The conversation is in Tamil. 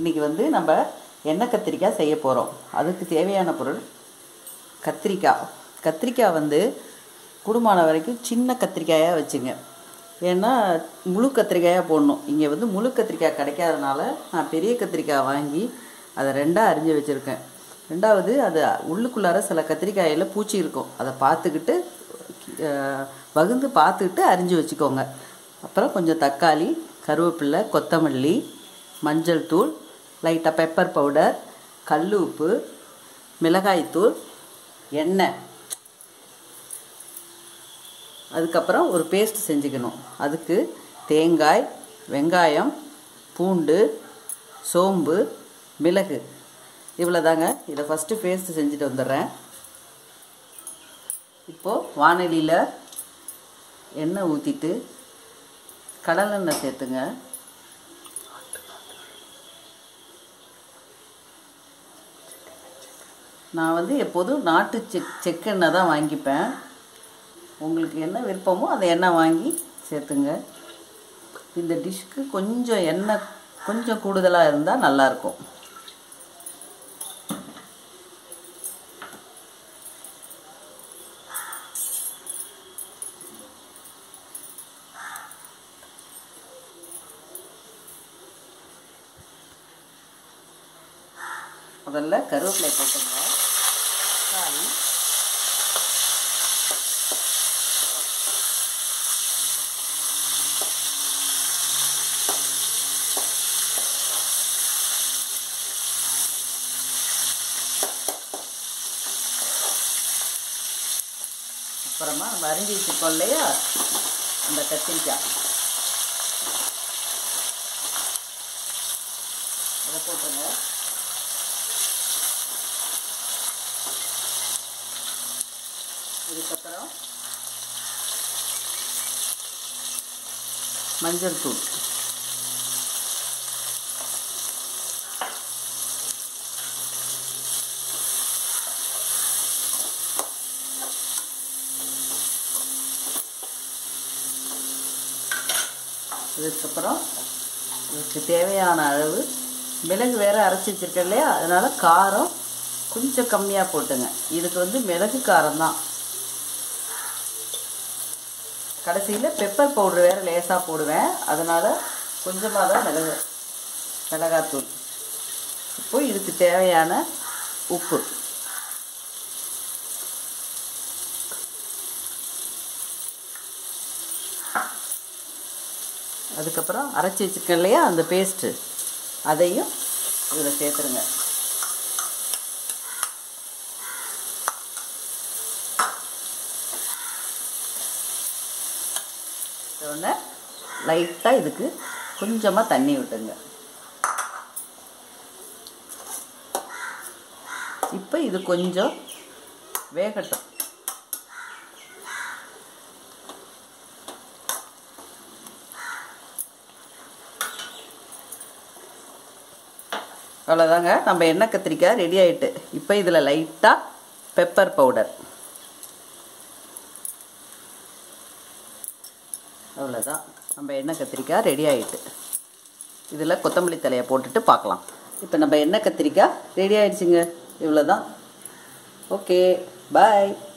இன்றைக்கி வந்து நம்ம எண்ணெய் கத்திரிக்காய் செய்ய போகிறோம் அதுக்கு தேவையான பொருள் கத்திரிக்காய் கத்திரிக்காய் வந்து கூடுமான வரைக்கும் சின்ன கத்திரிக்காயாக வச்சுங்க ஏன்னா முழு கத்திரிக்காயாக போடணும் இங்கே வந்து முழு கத்திரிக்காய் கிடைக்காதனால நான் பெரிய கத்திரிக்காய் வாங்கி அதை ரெண்டாக அரிஞ்சு வச்சுருக்கேன் ரெண்டாவது அது உள்ளுக்குள்ளார சில கத்திரிக்காயில் பூச்சி இருக்கும் அதை பார்த்துக்கிட்டு அஹ், வகுந்து பார்த்துக்கிட்டு அரிஞ்சு வச்சுக்கோங்க அப்புறம் கொஞ்சம் தக்காளி கருவேப்பிலை கொத்தமல்லி மஞ்சள் தூள் லைட்டாக பெப்பர் பவுடர் கல் உப்பு மிளகாய்த்தூள் எண்ணெய் அதுக்கப்புறம் ஒரு பேஸ்ட் செஞ்சுக்கணும் அதுக்கு தேங்காய் வெங்காயம் பூண்டு சோம்பு மிளகு இவ்வளோதாங்க இதை ஃபஸ்ட்டு பேஸ்ட் செஞ்சுட்டு வந்துடுறேன் இப்போது வானொலியில் எண்ணெய் ஊற்றிட்டு கடலெண்ணெய் சேர்த்துங்க நான் வந்து எப்போதும் நாட்டு செக் செக்கெண்ணெய் தான் வாங்கிப்பேன் உங்களுக்கு என்ன விருப்பமோ அந்த எண்ணெய் வாங்கி சேர்த்துங்க இந்த டிஷ்க்கு கொஞ்சம் எண்ணெய் கொஞ்சம் கூடுதலாக இருந்தால் நல்லாயிருக்கும் முதல்ல கருவேப்பிலை போட்டுங்க தக்காளி அப்புறமா நம்ம அரிஞ்சு வச்சுருக்கோம் இல்லையா அந்த கத்திரிக்காய் அதை போட்டுருங்க இதுக்கப்புறம் மஞ்சள் தூள் இதுக்கப்புறம் இதுக்கு தேவையான அளவு மிளகு வேற அரைச்சி வச்சிருக்கேன் இல்லையா அதனால காரம் கொஞ்சம் கம்மியாக போட்டுங்க இதுக்கு வந்து மிளகு காரம் தான் கடைசியில் பெப்பர் பவுடர் வேறு லேசாக போடுவேன் அதனால் கொஞ்சமாக தான் மிளகு மிளகாத்தூள் இப்போ இதுக்கு தேவையான உப்பு அதுக்கப்புறம் அரைச்சி வச்சுருக்கேன் இல்லையா அந்த பேஸ்ட்டு அதையும் இதில் சேர்த்துருங்க உடனே லைட்டாக இதுக்கு கொஞ்சமாக தண்ணி விட்டுங்க இப்போ இது கொஞ்சம் வேகட்டும் அவ்வளோதாங்க நம்ம எண்ணெய் கத்திரிக்காய் ரெடி ஆயிட்டு இப்போ இதில் லைட்டாக பெப்பர் பவுடர் அவ்வளோதான் நம்ம எண்ணெய் கத்திரிக்காய் ரெடி ஆயிட்டு இதில் கொத்தமல்லி தலையை போட்டுட்டு பார்க்கலாம் இப்போ நம்ம எண்ணெய் கத்திரிக்காய் ரெடி ஆயிடுச்சுங்க இவ்வளோதான் ஓகே பாய்